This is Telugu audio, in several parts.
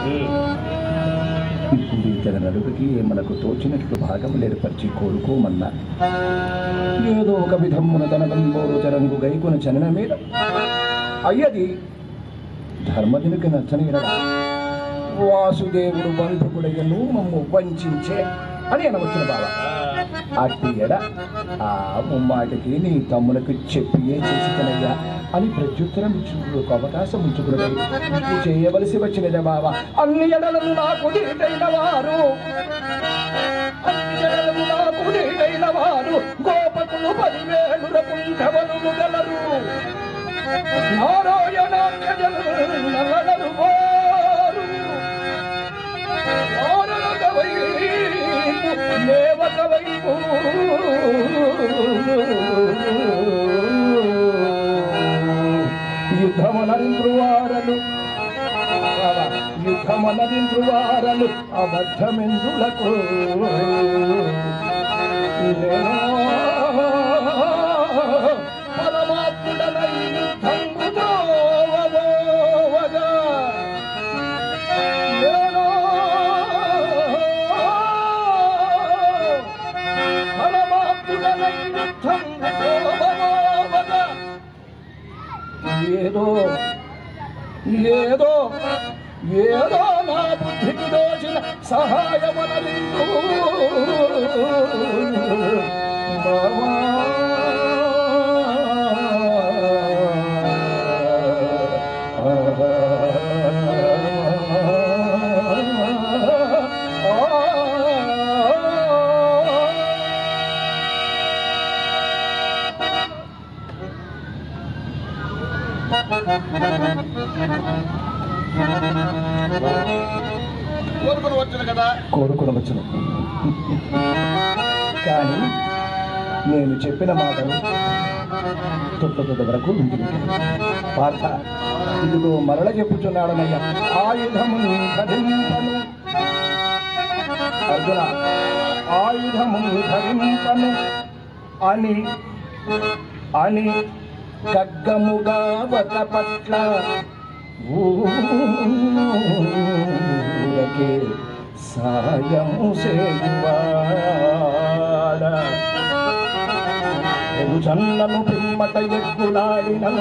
ఇప్పుడు ఇతని నలుగురికి మనకు తోచినట్లు భాగం ఏర్పరిచి కోరుకోమన్నా ఏదో ఒక విధమున తన బంబోరు తరంగు గైకున చలన మీద అయ్యది ధర్మదినికి నచ్చని ఎడల వాసుదేవుడు బంధుకుడయ్యను మమ్ము వంచే అని అనవచ్చును బాబా అట్టి ఎడ ఆ ముమ్మాటికి నీ తమ్ములకు చెప్పి ఏ చేసినయ్యా అని ప్రత్యుత్తరం ఇచ్చుకు ఒక అవకాశం ఉంచుకున్నది ఇది చేయవలసి వచ్చినదే బాబా అన్ని ఎడలను నాకు నీటైన వారు అన్ని ఎడలను నాకు నీటైన వారు గోపకులు పదివేలు రకుంఠవలు గలరు నారాయణాఖ్యజలు నల్లగలు వారు వారలక వైపు దేవత వైపు యుద్ధమనరింద్రువారలు యుద్ధమనరింద్రువారలు అబద్ధమెందులకు పరమాత్ముడనై యుద్ధంబు దోవగా నేను పరమాత్ముడనై యుద్ధంబు దోవగా ఏదో ఏదో ఏదో నా బుద్ధికి దోచిన సహాయమనరిందు బావా. కోరుకుని వచ్చిన కదా కోరుకునవచ్చును కానీ నేను చెప్పిన మాటలు తుట్ట వరకు ఉంటుంది పార్థ ఇదిగో మరల చెప్పుచున్నాడనయ్యా ఆయుధము ధరింపను అర్జున ఆయుధము ధరింపను అని అని ఖడ్గముగా ఒక పట్ల ఊరకే సాయము సేయువాడ జన్నను పిమ్మట ఎక్కులాడినను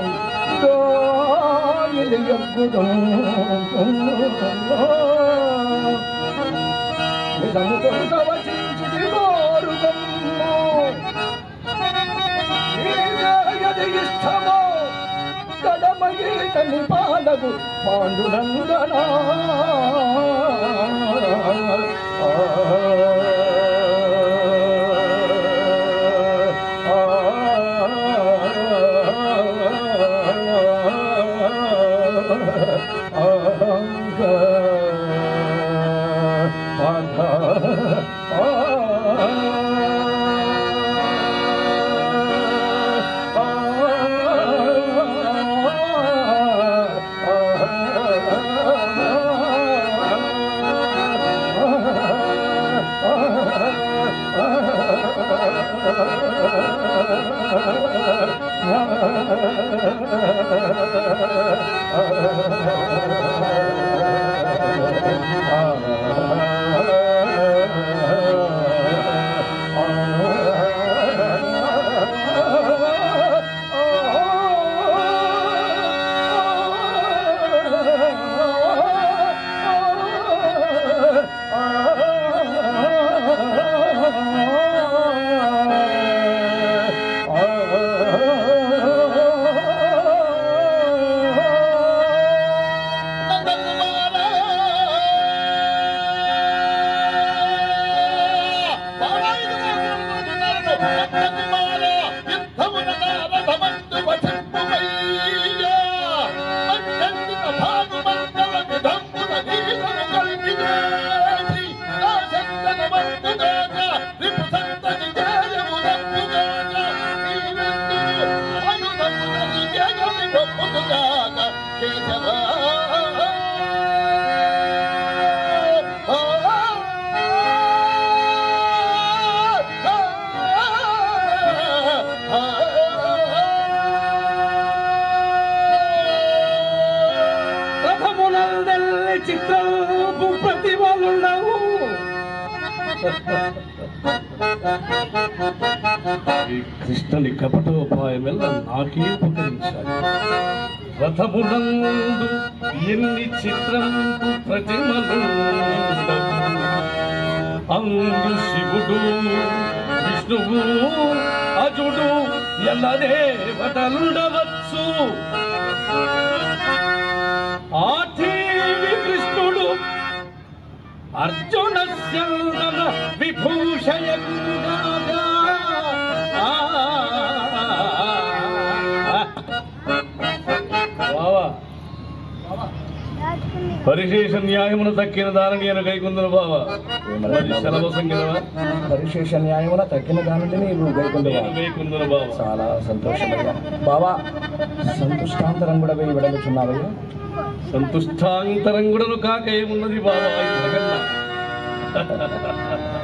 దోయిలి ఎక్కుదు నిజము కొడుక వచించిది కోరుగమ్ము నీవేయది ఇష్టమో కడమగీతని పాలకు పాండునందనా రథమునందెల్లి చిత్రపు ప్రతిమలున్నావు ఈ కృష్ణుని కపటోపాయమెల్ల నాకే ఉపకరించాలి రథమునందు ఎన్ని చిత్రంపు ప్రతిమలు అందు శివుడు విష్ణువు అజుడు ఎల్ల దేవతలుండవచ్చు ఆఠీవి కృష్ణుడు అర్జున స్యందన విభూషయంగాగా బావా పరిశేష న్యాయమును తక్కిన దానిని నేను కైకుందను బావా మరి సెలవు సంగీతమా పరిశేష న్యాయమున తగ్గిన దానిని నీవు గైకొందువా నేను కైకుందను బావా చాలా సంతోషమయ్యా బావా సంతుష్టాంతరం కూడా వేయి వెడలుచున్నావయ్యా సంతుష్టాంతరంగుడను కాక ఏమున్నది బావా ఇంతకన్నా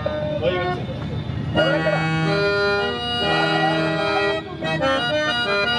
పోయి వచ్చి.